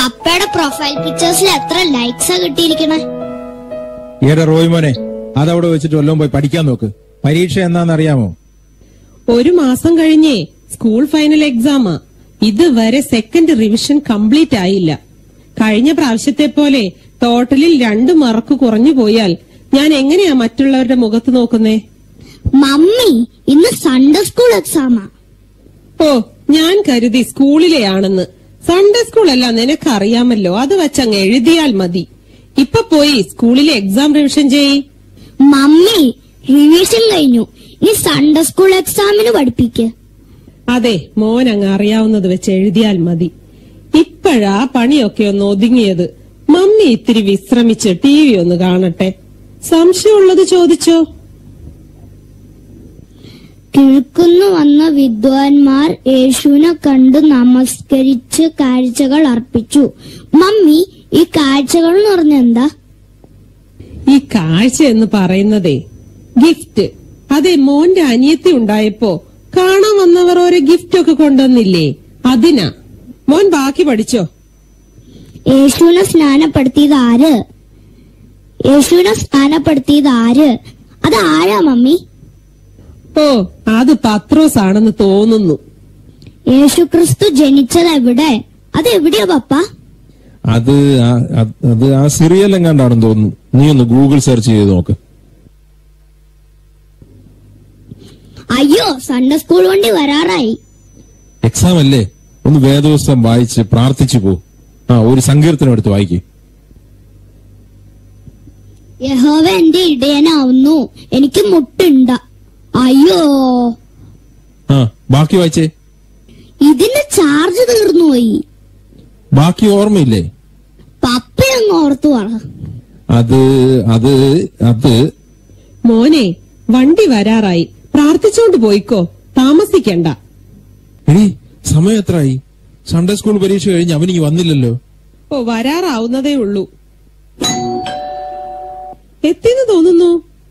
പപ്പയുടെ പ്രൊഫൈൽ പിക്ചേഴ്സിൽ എത്ര ലൈക്സാ കിട്ടിയിരിക്കണേ ഏടെ റോയ് മോനെ അതവിടെ വെച്ചിട്ട് വല്ലതും പോയി പഠിക്കാൻ നോക്ക് പരീക്ഷ എന്നാന്നറിയാമോ ഒരു മാസം കഴിഞ്ഞേ സ്കൂൾ ഫൈനൽ എക്സാമാ ഇതുവരെ സെക്കൻഡ് റിവിഷൻ കംപ്ലീറ്റ് ആയില്ല കഴിഞ്ഞ പ്രാവശ്യത്തെ പോലെ ടോട്ടലിൽ രണ്ട് മാർക്ക് കുറഞ്ഞു പോയാൽ ഞാൻ എങ്ങനെയാ മറ്റുള്ളവരുടെ മുഖത്ത് നോക്കുന്നേ മമ്മി ഇന്ന് സൺഡേ സ്കൂൾ എക്സാമാ ഓ ഞാൻ കരുതി സ്കൂളിലെയാണെന്ന് സൺഡേ സ്കൂൾ അല്ല നിനക്കറിയാമല്ലോ അത് വച്ചങ്ങ് എഴുതിയാൽ മതി ഇപ്പൊ പോയി സ്കൂളിലെ എക്സാം റിവിഷൻ ചെയ്യ് മമ്മി റിവിഷൻ കഴിഞ്ഞു ഇനി സൺഡേ സ്കൂൾ എക്സാമിന് പഠിപ്പിക്ക് അതെ മോൻ അങ്ങ് അറിയാവുന്നത് വെച്ച് എഴുതിയാൽ മതി ഇപ്പോഴാ പണിയൊക്കെ ഒന്ന് ഒതുങ്ങിയത് മമ്മി ഇത്തിരി വിശ്രമിച്ച് ടി വി ഒന്ന് കാണട്ടെ സംശയമുള്ളത് ചോദിച്ചോ കിഴക്കുന്നു വന്ന വിദ്വാൻമാർ യേശുവിനെ കണ്ട് നമസ്കരിച്ച് കാഴ്ചകൾ അർപ്പിച്ചു മമ്മി ഈ കാഴ്ചകൾ എന്ന് പറഞ്ഞ എന്താ ഈ കാഴ്ച എന്ന് പറയുന്നതേ ഗിഫ്റ്റ് അതെ മോന്റെ അനിയത്തി ഉണ്ടായപ്പോ കാണാൻ വന്നവർ ഓരോ ഗിഫ്റ്റ് ഒക്കെ കൊണ്ടുവന്നില്ലേ അതിനാ മോൻ ബാക്കി പഠിച്ചോ യേശുവിനെ സ്നാനപ്പെടുത്തിയത് ആര് യേശുവിനെ സ്നാനപ്പെടുത്തിയത് ആര് അത് ആരാ മമ്മി ഓ അത് പത്രോസ് ആണെന്ന് തോന്നുന്നു യേശു ക്രിസ്തു ജനിച്ചത് എവിടെ അത് എവിടെയാ പപ്പ അത് ആ- അത് അത് ആ സിറിയൽ എങ്ങാണ്ടാണെന്ന് തോന്നുന്നു നീ ഒന്ന് ഗൂഗിൾ സെർച്ച് ചെയ്ത് നോക്ക് അയ്യോ സൺഡേ സ്കൂൾ വണ്ടി വരാറായി എക്സാം അല്ലേ ഒന്ന് വേദോത്സവം വായിച്ച് പ്രാർത്ഥിച്ചു പോ ആ ഒരു സങ്കീർത്തനം എടുത്ത് വായിക്ക് യഹോവ എന്റെ ഇടയനാവുന്നു എനിക്ക് മുട്ടുണ്ട അയ്യോ ആ ബാക്കി വായിച്ചേ ഇതിന്റെ ചാർജ് തീർന്നു പോയി ബാക്കി ഓർമ്മയില്ലേ പപ്പ അങ്ങ് ഓർത്തു പറ അത് അത് അത് മോനെ വണ്ടി വരാറായി പ്രാർത്ഥിച്ചോണ്ട് പോയിക്കോ താമസിക്കണ്ട എടീ സമയം എത്രയായി സൺഡേ സ്കൂൾ പരീക്ഷ കഴിഞ്ഞ് അവനിക്ക് വന്നില്ലല്ലോ ഓ വരാറാവുന്നതേ ഉള്ളൂ എത്തിന്ന് തോന്നുന്നു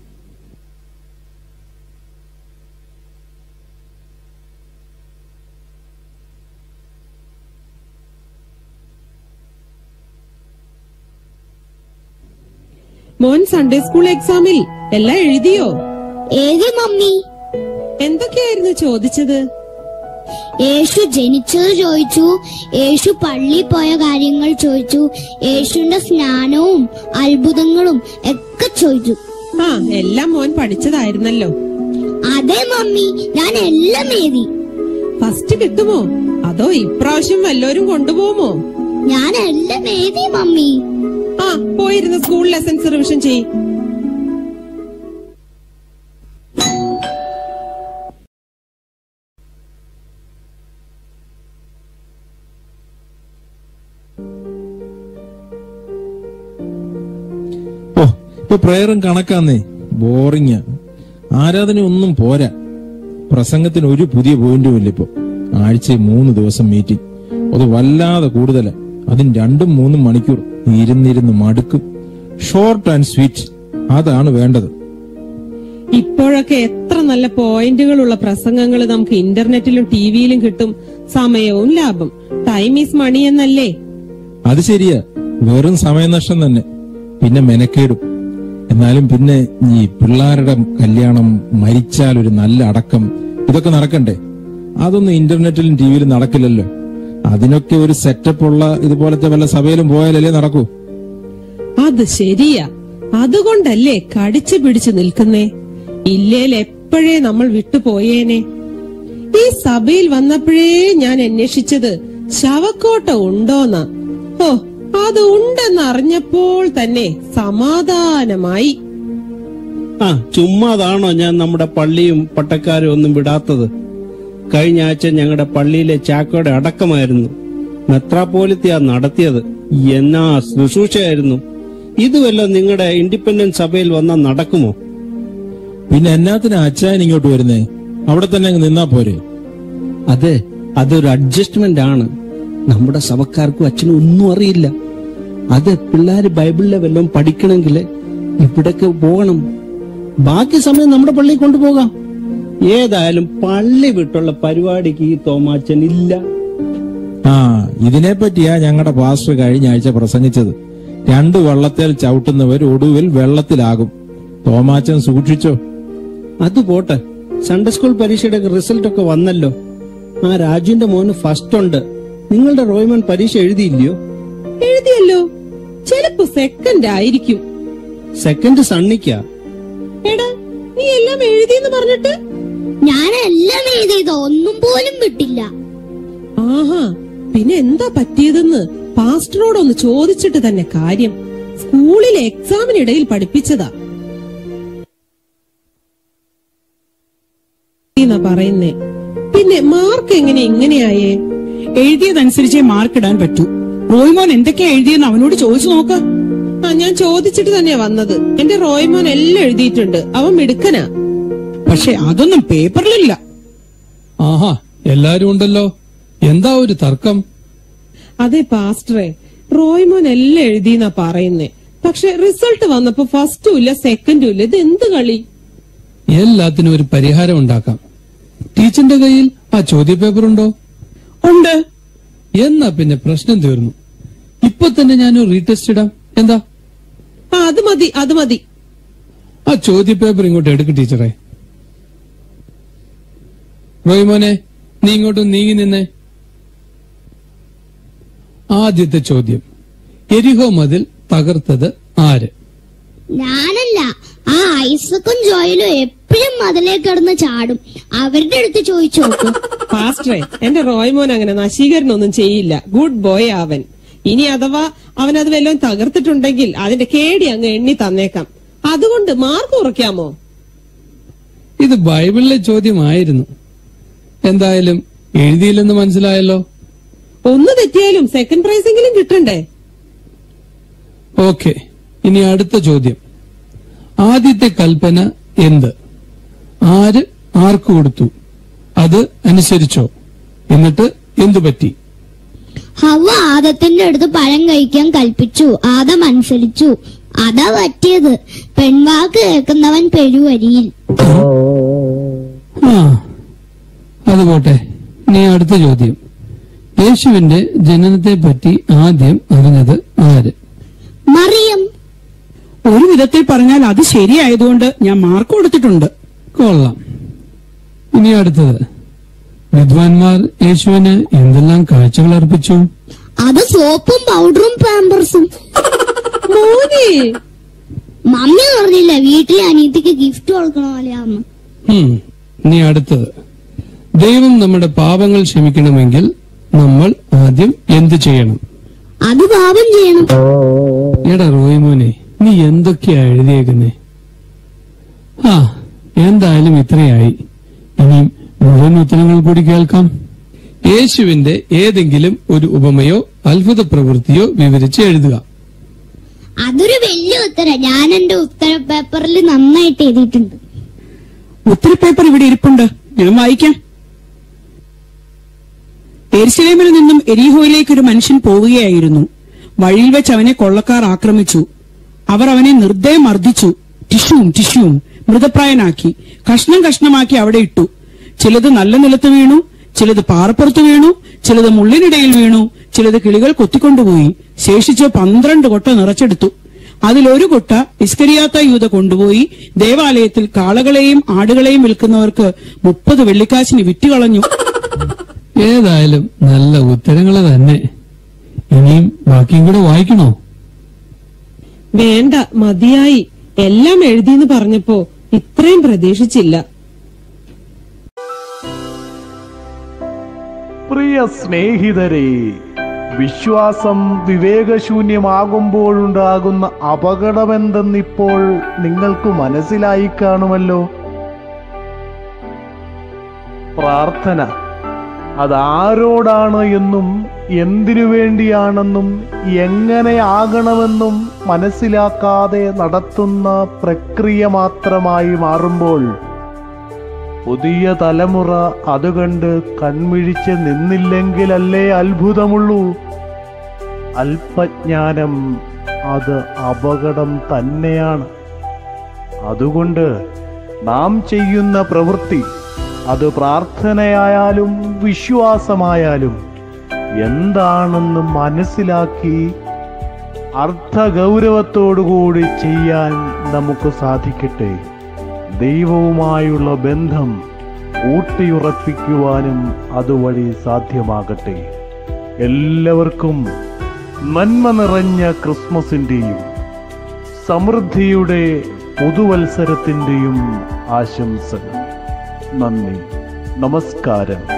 മോൻ സൺഡേ സ്കൂൾ എക്സാമിൽ എല്ലാം എഴുതിയോ ഏതി മമ്മി എന്തൊക്കെയായിരുന്നു ചോദിച്ചത് യേശു ജനിച്ചത് ചോദിച്ചു യേശു പള്ളി പോയ കാര്യങ്ങൾ ചോദിച്ചു യേശുവിന്റെ സ്നാനവും അത്ഭുതങ്ങളും ഒക്കെ ചോദിച്ചു ആ എല്ലാം മോൻ പഠിച്ചതായിരുന്നല്ലോ അതെ മമ്മി ഞാൻ എല്ലാം എഴുതി ഫസ്റ്റ് കിട്ടുമോ അതോ ഇപ്രാവശ്യം വല്ലോരും കൊണ്ടുപോകുമോ ഞാൻ എല്ലാം എഴുതി മമ്മി ആ പോയിരുന്ന സ്കൂൾ ലെസൺസ് റിവിഷൻ ചെയ് ഓ ഇപ്പൊ പ്രയറും കണക്കാന്നേ ബോറിങ് ആരാധന ഒന്നും പോരാ പ്രസംഗത്തിന് ഒരു പുതിയ പോയിന്റും ഇല്ല ഇപ്പൊ ആഴ്ചയിൽ മൂന്ന് ദിവസം മീറ്റിംഗ് അത് വല്ലാതെ കൂടുതലാ അതിന് രണ്ടും മൂന്നും മണിക്കൂർ ഇരുന്നിരുന്ന് മടുക്കും ഷോർട്ട് ആൻഡ് സ്വീറ്റ് അതാണ് വേണ്ടത് ഇപ്പോഴൊക്കെ എത്ര നല്ല പോയിന്റുകളുള്ള പ്രസംഗങ്ങൾ നമുക്ക് ഇന്റർനെറ്റിലും ടിവിയിലും കിട്ടും സമയവും ലാഭം ടൈം ഈസ് മണി എന്നല്ലേ അത് ശരിയാ വെറും സമയനഷ്ടം തന്നെ പിന്നെ മെനക്കേടും എന്നാലും പിന്നെ ഈ പിള്ളേരുടെ കല്യാണം മരിച്ചാൽ ഒരു നല്ല അടക്കം ഇതൊക്കെ നടക്കണ്ടേ അതൊന്നും ഇന്റർനെറ്റിലും ടിവിയിലും നടക്കില്ലല്ലോ അതിനൊക്കെ ഒരു സെറ്റപ്പ് ഉള്ള ഇതുപോലത്തെ വല്ല സഭയിലും പോയാലല്ലേ നടക്കൂ അത് ശരിയാ അതുകൊണ്ടല്ലേ കടിച്ചു പിടിച്ചു നിൽക്കുന്നേ ഇല്ലേൽ എപ്പോഴേ നമ്മൾ വിട്ടുപോയേനെ ഈ സഭയിൽ വന്നപ്പോഴേ ഞാൻ അന്വേഷിച്ചത് ശവക്കോട്ട ഉണ്ടോന്നാ ഓ അത് ഉണ്ടെന്ന് അറിഞ്ഞപ്പോൾ തന്നെ സമാധാനമായി ആ ചുമ്മാതാണോ ഞാൻ നമ്മുടെ പള്ളിയും പട്ടക്കാരും ഒന്നും വിടാത്തത് കഴിഞ്ഞ ആഴ്ച ഞങ്ങളുടെ പള്ളിയിലെ ചാക്കോയുടെ അടക്കമായിരുന്നു മെത്രാപ്പോലിത്തിയാ നടത്തിയത് എന്നാ ശുശ്രൂഷയായിരുന്നു ഇതുവല്ലോ നിങ്ങളുടെ ഇൻഡിപെൻഡന്റ് സഭയിൽ വന്നാൽ നടക്കുമോ പിന്നെ എന്നാത്തിനാ അച്ചായൻ ഇങ്ങോട്ട് വരുന്നേ അവിടെ തന്നെ അങ്ങ് നിന്നാ പോരെ അതെ അതൊരു അഡ്ജസ്റ്റ്മെന്റ് ആണ് നമ്മുടെ സഭക്കാർക്കും അച്ഛനും ഒന്നും അറിയില്ല അത് പിള്ളേര് ബൈബിളിലെ വല്ലതും പഠിക്കണമെങ്കിൽ ഇവിടേക്ക് പോകണം ബാക്കി സമയം നമ്മുടെ പള്ളിയിൽ കൊണ്ടുപോകാം ഏതായാലും പള്ളി വിട്ടുള്ള പരിപാടിക്ക് ഈ തോമാച്ചൻ ഇല്ല ആ ഇതിനെ പറ്റിയാ ഞങ്ങളുടെ പാസ്റ്റർ കഴിഞ്ഞ ആഴ്ച പ്രസംഗിച്ചത് രണ്ട് വള്ളത്തേൽ ചവിട്ടുന്നവർ ഒടുവിൽ വെള്ളത്തിലാകും തോമാച്ചൻ സൂക്ഷിച്ചോ അത് പോട്ടെ സൺഡേ സ്കൂൾ പരീക്ഷയുടെ റിസൾട്ട് ഒക്കെ വന്നല്ലോ ആ രാജുവിന്റെ മോന് ഫസ്റ്റ് ഉണ്ട് നിങ്ങളുടെ റോയ്മൻ പരീക്ഷ എഴുതിയില്ലയോ എഴുതിയല്ലോ ചിലപ്പോ സെക്കൻഡ് ആയിരിക്കും സെക്കൻഡ് സണ്ണിക്കാ എടാ നീ എല്ലാം എഴുതിയെന്ന് പറഞ്ഞിട്ട് ഞാൻ എല്ലാം എഴുതിയത് ഒന്നും പോലും വിട്ടില്ല ആഹാ പിന്നെ എന്താ പറ്റിയതെന്ന് പാസ്റ്ററോടൊന്ന് ചോദിച്ചിട്ട് തന്നെ കാര്യം സ്കൂളിലെ എക്സാമിനിടയിൽ പഠിപ്പിച്ചതാ എന്നാ പറയുന്നേ പിന്നെ മാർക്ക് എങ്ങനെ ഇങ്ങനെയായേ എഴുതിയതനുസരിച്ചേ മാർക്ക് ഇടാൻ പറ്റൂ റോയ്മോൻ എന്തൊക്കെയാ എഴുതിയെന്ന് അവനോട് ചോദിച്ചു നോക്ക് ആ ഞാൻ ചോദിച്ചിട്ട് തന്നെയാ വന്നത് എന്റെ റോയ്മോൻ എല്ലാം എഴുതിയിട്ടുണ്ട് അവൻ മിടുക്കനാ പക്ഷെ അതൊന്നും പേപ്പറിലില്ല ആഹാ എല്ലാരും ഉണ്ടല്ലോ എന്താ ഒരു തർക്കം അതെ പാസ്റ്ററെ റോയ്മോൻ എല്ലാം എഴുതിയെന്നാ പറയുന്നേ പക്ഷെ റിസൾട്ട് വന്നപ്പോ ഫസ്റ്റും ഇല്ല സെക്കൻഡും ഇല്ല ഇത് എന്ത് കളി എല്ലാത്തിനും ഒരു പരിഹാരം ഉണ്ടാക്കാം ടീച്ചറിന്റെ കയ്യിൽ ആ ചോദ്യപേപ്പർ ഉണ്ടോ ഉണ്ട് എന്നാ പിന്നെ പ്രശ്നം തീർന്നു ഇപ്പൊ തന്നെ ഞാൻ ഒരു റീടെസ്റ്റ് ഇടാം എന്താ ആ അത് മതി അത് മതി ആ ചോദ്യപേപ്പർ ഇങ്ങോട്ട് എടുക്ക് ടീച്ചറെ റോയ്മോനെ നീ ഇങ്ങോട്ട് നീങ്ങി നിന്നേ ആദ്യത്തെ ചോദ്യം എരിഹോ മതിൽ തകർത്തത് ആര് ഞാനല്ല ആ ഐസക്കും ജോയിലും എപ്പോഴും മതിലേ കിടന്ന് ചാടും അവരുടെ അടുത്ത് ചോദിച്ചു നോക്കും പാസ്റ്ററെ എന്റെ റോയ്മോൻ അങ്ങനെ നശീകരണമൊന്നും ചെയ്യില്ല ഗുഡ് ബോയ് അവൻ ഇനി അഥവാ അവൻ അത് വല്ലതും തകർത്തിട്ടുണ്ടെങ്കിൽ അതിന്റെ കേടി അങ്ങ് എണ്ണി തന്നേക്കാം അതുകൊണ്ട് മാർക്ക് കുറയ്ക്കാമോ ഇത് ബൈബിളിലെ ചോദ്യമായിരുന്നു എന്തായാലും എഴുതിയില്ലെന്ന് മനസ്സിലായല്ലോ ഒന്ന് തെറ്റിയാലും സെക്കൻഡ് പ്രൈസ് എങ്കിലും കിട്ടണ്ടേ ഓക്കെ ഇനി അടുത്ത ചോദ്യം ആദ്യത്തെ കൽപ്പന എന്ത് ആര് ആർക്ക് കൊടുത്തു അത് അനുസരിച്ചോ എന്നിട്ട് എന്തു പറ്റി ഹവ ആദത്തിന്റെ അടുത്ത് പഴം കഴിക്കാൻ കൽപ്പിച്ചു ആദം അനുസരിച്ചു അതാ പറ്റിയത് പെൺവാക്ക് കേൾക്കുന്നവൻ പെരുവരിയിൽ ആ അത് പോട്ടെ ഇനി അടുത്ത ചോദ്യം യേശുവിന്റെ ജനനത്തെ പറ്റി ആദ്യം അറിഞ്ഞത് ആര് മറിയം ഒരു വിധത്തിൽ പറഞ്ഞാൽ അത് ശരിയായതുകൊണ്ട് ഞാൻ മാർക്ക് കൊടുത്തിട്ടുണ്ട് കൊള്ളാം ഇനി അടുത്തത് വിദ്വാൻമാർ യേശുവിന് എന്തെല്ലാം കാഴ്ചകൾ അർപ്പിച്ചു അത് സോപ്പും പൗഡറും പാമ്പേഴ്സും മോനെ മമ്മി പറഞ്ഞില്ല വീട്ടിലെ അനിയത്തിക്ക് ഗിഫ്റ്റ് കൊടുക്കണ പോലെയാന്ന് ഉം, ഇനി അടുത്തത് ദൈവം നമ്മുടെ പാപങ്ങൾ ക്ഷമിക്കണമെങ്കിൽ നമ്മൾ ആദ്യം എന്ത് ചെയ്യണം അത് പാപം ചെയ്യണം എടാ റോയ്മോനെ നീ എന്തൊക്കെയാ എഴുതിയേക്കുന്നേ ആ എന്തായാലും ഇത്രയായി ഇനി മുഴുവൻ ഉത്തരങ്ങൾ കൂടി കേൾക്കാം യേശുവിന്റെ ഏതെങ്കിലും ഒരു ഉപമയോ അത്ഭുത പ്രവൃത്തിയോ വിവരിച്ച് എഴുതുക അതൊരു വലിയ ഉത്തരം ഞാൻ എന്റെ ഉത്തര പേപ്പറിൽ നന്നായിട്ട് എഴുതിയിട്ടുണ്ട് ഉത്തരപേപ്പർ ഇവിടെ ഇരിപ്പുണ്ട് ഞാൻ വായിക്കാം എരിശിലേമിൽ നിന്നും എരിഹോയിലേക്ക് ഒരു മനുഷ്യൻ പോവുകയായിരുന്നു വഴിയിൽ വെച്ച് അവനെ കൊള്ളക്കാർ ആക്രമിച്ചു അവർ അവനെ നിർദ്ദയം മർദ്ദിച്ചു ടിഷ്യൂവും ടിഷ്യൂവും മൃതപ്രായനാക്കി കഷ്ണം കഷ്ണമാക്കി അവിടെ ഇട്ടു ചിലത് നല്ല നിലത്ത് വീണു ചിലത് പാറപ്പുറത്ത് വീണു ചിലത് മുള്ളിനിടയിൽ വീണു ചിലത് കിളികൾ കൊത്തിക്കൊണ്ടുപോയി ശേഷിച്ച് പന്ത്രണ്ട് കൊട്ട നിറച്ചെടുത്തു അതിലൊരു കൊട്ട ഇസ്കരിയാത്ത യൂത കൊണ്ടുപോയി ദേവാലയത്തിൽ കാളകളെയും ആടുകളെയും വിൽക്കുന്നവർക്ക് മുപ്പത് വെള്ളിക്കാശിന് വിറ്റുകളഞ്ഞു ഏതായാലും നല്ല ഉത്തരങ്ങള് തന്നെ ഇനിയും ബാക്കിയും കൂടെ വായിക്കണോ വേണ്ട മതിയായി എല്ലാം എഴുതിയെന്ന് പറഞ്ഞപ്പോ ഇത്രയും പ്രതീക്ഷിച്ചില്ല പ്രിയ സ്നേഹിതരെ വിശ്വാസം വിവേകശൂന്യമാകുമ്പോഴുണ്ടാകുന്ന അപകടമെന്തെന്നിപ്പോൾ നിങ്ങൾക്ക് മനസ്സിലായി കാണുമല്ലോ പ്രാർത്ഥന അതാരോടാണ് എന്നും എന്തിനു വേണ്ടിയാണെന്നും എങ്ങനെയാകണമെന്നും മനസ്സിലാക്കാതെ നടത്തുന്ന പ്രക്രിയ മാത്രമായി മാറുമ്പോൾ പുതിയ തലമുറ അതുകണ്ട് കൺമിഴിച്ച് നിന്നില്ലെങ്കിലല്ലേ അത്ഭുതമുള്ളൂ അല്പജ്ഞാനം അത് അപകടം തന്നെയാണ് അതുകൊണ്ട് നാം ചെയ്യുന്ന പ്രവൃത്തി അത് പ്രാർത്ഥനയായാലും വിശ്വാസമായാലും എന്താണെന്ന് മനസ്സിലാക്കി അർത്ഥഗൗരവത്തോടുകൂടി ചെയ്യാൻ നമുക്ക് സാധിക്കട്ടെ ദൈവവുമായുള്ള ബന്ധം ഊട്ടിയുറപ്പിക്കുവാനും അതുവഴി സാധ്യമാകട്ടെ എല്ലാവർക്കും നന്മ നിറഞ്ഞ ക്രിസ്മസിന്റെയും സമൃദ്ധിയുടെ പുതുവത്സരത്തിന്റെയും ആശംസകൾ നന്ദി നമസ്കാരം